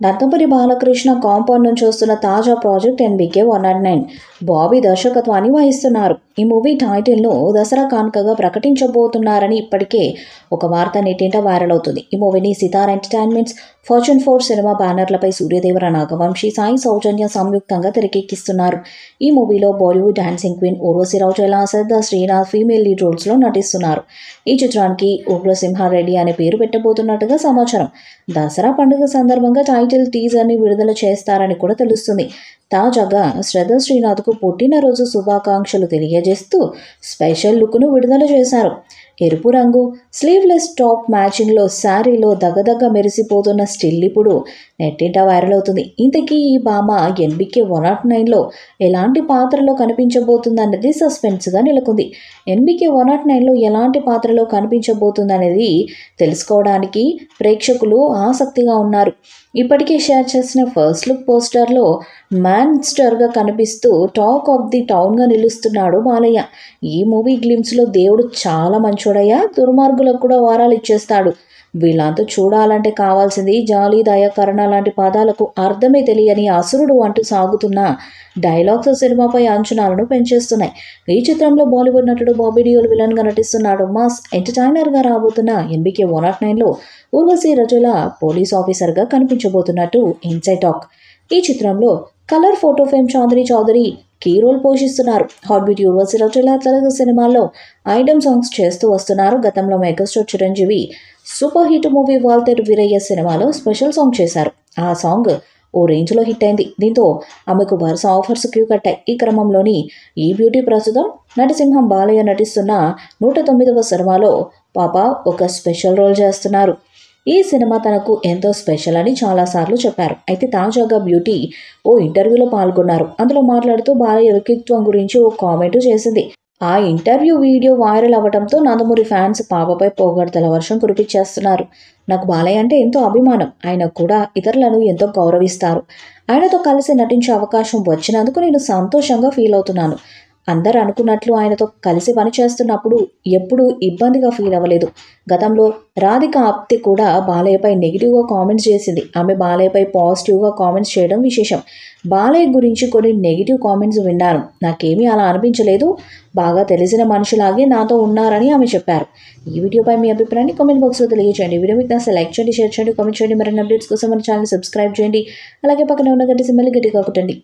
Nandamuri Balakrishna compound నుంచి వస్తున్న తాజా project NBK one naught nine Bobby దర్శకత్వాన్ని వహిస్తున్నారు ఈ మూవీ టైటిల్ను దసరా కానుకగా ప్రకటించబోతున్నారని ఇప్పటికే ఒక వార్త నెట్టింట వైరల్ అవుతుంది ఈ మూవీని Sithara entertainments fortune four cinema బ్యానర్లపై సూర్యదేవర నాగవంశీ సాయి సౌజన్య సంయుక్తంగా తెరకెక్కిస్తున్నారు ఈ మూవీలో Bollywood dancing queen Urvashi Rautela Shraddha Srinath female lead రోల్స్లో నటిస్తున్నారు ఈ చిత్రానికి ఉగ్రసింహారెడ్డి అనే పేరు పెట్టబోతున్నట్టుగా సమాచారం దసరా పండుగ సందర్భంగా టైటిల్ టీజర్ని విడుదల చేస్తారని కూడా తెలుస్తుంది తాజాగా శ్రద్ధ శ్రీనాథ్కు పుట్టినరోజు శుభాకాంక్షలు తెలియజేస్తూ స్పెషల్ లుక్ను విడుదల చేశారు ఎరుపు రంగు స్లీవ్లెస్ టాప్ మ్యాచింగ్లో శారీలో దగదగ మెరిసిపోతున్న స్టిల్ ఇప్పుడు నెట్టింట వైరల్ అవుతుంది ఇంతకీ ఈ భామ ఎన్బికే వన్ నాట్ నైన్లో ఎలాంటి పాత్రలో కనిపించబోతుందన్నది సస్పెన్స్గా నెలకొంది ఎన్బికే వన్ నాట్ నైన్లో ఎలాంటి పాత్రలో కనిపించబోతుందనేది తెలుసుకోవడానికి ప్రేక్షకులు ఆసక్తిగా ఉన్నారు ఇప్పటికే షేర్ చేసిన ఫస్ట్ లుక్ పోస్టర్లో మ్యాన్స్టర్గా కనిపిస్తూ టాక్ ఆఫ్ ది టౌన్గా నిలుస్తున్నాడు బాలయ్య ఈ మూవీ గ్లిమ్స్లో దేవుడు చాలా మంచోడయ్యా దుర్మార్గులకు కూడా వారాలు ఇచ్చేస్తాడు వీళ్ళంతా చూడాలంటే కావాల్సింది జాలి దయ కరుణ లాంటి పదాలకు అర్థమే తెలియని అసురుడు అంటూ సాగుతున్న డైలాగ్స్ సినిమాపై అంచనాలను పెంచేస్తున్నాయి ఈ చిత్రంలో బాలీవుడ్ నటుడు బాబీ డియోల్ విలన్గా నటిస్తున్నాడు మాస్ ఎంటర్టైనర్గా రాబోతున్న ఎన్బికే వన్ నాట్ నైన్లో ఊర్వశి రజుల పోలీస్ ఆఫీసర్గా కనిపించబోతున్నట్టు ఇన్సైడ్ టాక్ ఈ చిత్రంలో colour photo fame Chowdary Chowdary key role పోషిస్తున్నారు హాట్ బ్యూటీ ఊర్వశి రజుల తెలుగు సినిమాల్లో ఐటమ్ సాంగ్స్ చేస్తూ వస్తున్నారు గతంలో megastar Chiranjeevi super hit movie Waltair Veerayya సినిమాలో స్పెషల్ సాంగ్ చేశారు ఆ సాంగ్ ఓ రేంజ్లో హిట్ అయింది దీంతో ఆమెకు వరుస ఆఫర్స్ క్యూ కట్టాయి ఈ క్రమంలోని ఈ బ్యూటీ ప్రస్తుతం నటసింహం బాలయ్య నటిస్తున్న నూట తొమ్మిదవ సినిమాలో పాప ఒక స్పెషల్ రోల్ చేస్తున్నారు ఈ సినిమా తనకు ఎంతో స్పెషల్ అని చాలాసార్లు చెప్పారు అయితే తాజాగా బ్యూటీ ఓ ఇంటర్వ్యూలో పాల్గొన్నారు అందులో మాట్లాడుతూ బాలయ్య వ్యక్తిత్వం గురించి ఓ కామెంట్ చేసింది ఆ ఇంటర్వ్యూ వీడియో వైరల్ అవ్వడంతో నందమూరి ఫ్యాన్స్ పాపపై పోగొడతల వర్షం కురిపించేస్తున్నారు నాకు బాలయ్య అంటే ఎంతో అభిమానం ఆయన కూడా ఇతరులను ఎంతో గౌరవిస్తారు ఆయనతో కలిసి నటించే అవకాశం వచ్చినందుకు నేను సంతోషంగా ఫీల్ అవుతున్నాను అందరు అనుకున్నట్లు ఆయనతో కలిసి పనిచేస్తున్నప్పుడు ఎప్పుడూ ఇబ్బందిగా ఫీల్ అవ్వలేదు గతంలో రాధిక ఆప్తి కూడా బాలయ్యపై నెగిటివ్గా కామెంట్స్ చేసింది ఆమె బాలయ్యపై పాజిటివ్గా కామెంట్స్ చేయడం విశేషం బాలయ్య గురించి కొన్ని నెగిటివ్ కామెంట్స్ విన్నాను నాకేమీ అలా అనిపించలేదు బాగా తెలిసిన మనుషులాగే నాతో ఉన్నారని ఆమె చెప్పారు ఈ వీడియోపై మీ అభిప్రాయాన్ని కామెంట్ బాక్స్లో తెలియజేయండి వీడియో మీకు నచ్చితే లైక్ చేయండి షేర్ చేయండి కామెంట్ చేయండి మరిన్ని అప్డేట్స్ కోసం మన ఛానల్ సబ్స్క్రైబ్ చేయండి అలాగే పక్కన ఉన్న గట్టి సింబల్ గట్టిగా కొట్టండి